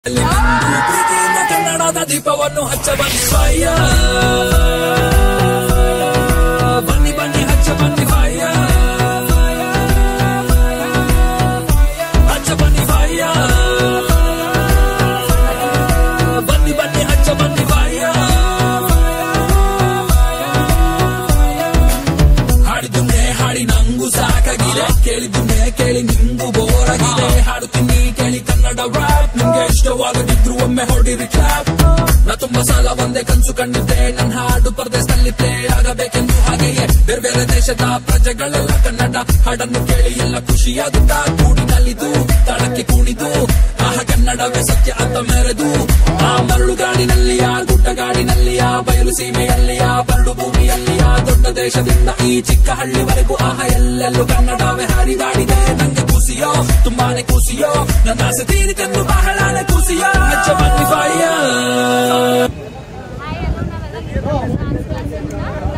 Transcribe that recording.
ಅಲ್ಲಿ ನಿಂತು ಪ್ರೀತಿಯಿಂದ ಕನ್ನಡದ ದೀಪವನ್ನು ಹಚ್ಚ ಬನ್ನಿ ಫಾಯ ಬನ್ನಿ ಬನ್ನಿ ಹಚ್ಚ ಬನ್ನಿ ಫಾಯ ಹಚ್ಚ ಬನ್ನಿ ಫಾಯ ಬನ್ನಿ ಬನ್ನಿ ಹಚ್ಚ ಬನ್ನಿ ಫಾಯ ಹಾಡಿದುನೆ ಹಾಡಿ ನಂಗೂ ಸಾಕಾಗಿದೆ ಕೇಳಿದುನೆ ಕೇಳಿ ನಿಂಗೂ ಬೋರ್ ಆಗಿದೆ ಹಾಡುತ್ತೀನಿ ಕೇಳಿ ಕನ್ನಡ ರಾಪ್ ನಿಮ್ಗೆ ಇಷ್ಟವಾಗದಿದ್ರು ಒಮ್ಮೆ ಹೊಡಿರಿ ಕ್ಲಾಪ್ ನಾ ತುಂಬಾ ಸಾಲ ಒಂದೇ ಕನ್ಸು ಕಂಡಿದ್ದೆ ನನ್ನ ಹಾಡು ಪರದೇಶದಲ್ಲಿ ಪ್ಲೇ ಆಗಬೇಕೆಂದು ಹಾಗೆಯೇ ಬೇರೆ ಬೇರೆ ದೇಶದ ಪ್ರಜೆಗಳೆಲ್ಲ ಕನ್ನಡ ಹಾಡನ್ನು ಕೇಳಿ ಎಲ್ಲ ಖುಷಿಯಾಗುತ್ತಾ ಕೂಡಿನಲ್ಲಿದು ತಾಳಕ್ಕೆ ಕುಣಿದು ಆಹ ಕನ್ನಡವೇ ಸತ್ಯ ಅಂತ ಮೆರೆದು ಆ ಮರಳು ಗಾಡಿನಲ್ಲಿಯ ಗುಡ್ಡ ಗಾಡಿನಲ್ಲಿಯ ಬಯಲು ಸೀಮೆಯಲ್ಲಿಯ ಬರಡು ಭೂಮಿಯಲ್ಲಿಯ ದೊಡ್ಡ ದೇಶದಿಂದ ಈ ಚಿಕ್ಕ ಹಳ್ಳಿವರೆಗೂ ಆಹ ಎಲ್ಲೆಲ್ಲೂ ಕನ್ನಡವೇ ಹರಿದಾಡಿದೆ ನಂಗೆ ಖುಷಿಯೋ ತುಂಬಾನೇ ಖುಷಿಯೋ ನನ್ನ ಆಸೆ ತೀರಿತೆಂದು ಬಹಳಾನೆ ಖುಷಿಯೋ ಹಚ್ಚ ಬನ್ನಿ ಫಾಯ ಹಾಯ್ ಹಲೋ ನಾವೆಲ್ಲ ಡಾನ್ಸ್ ಕ್ಲಾಸಿಂದ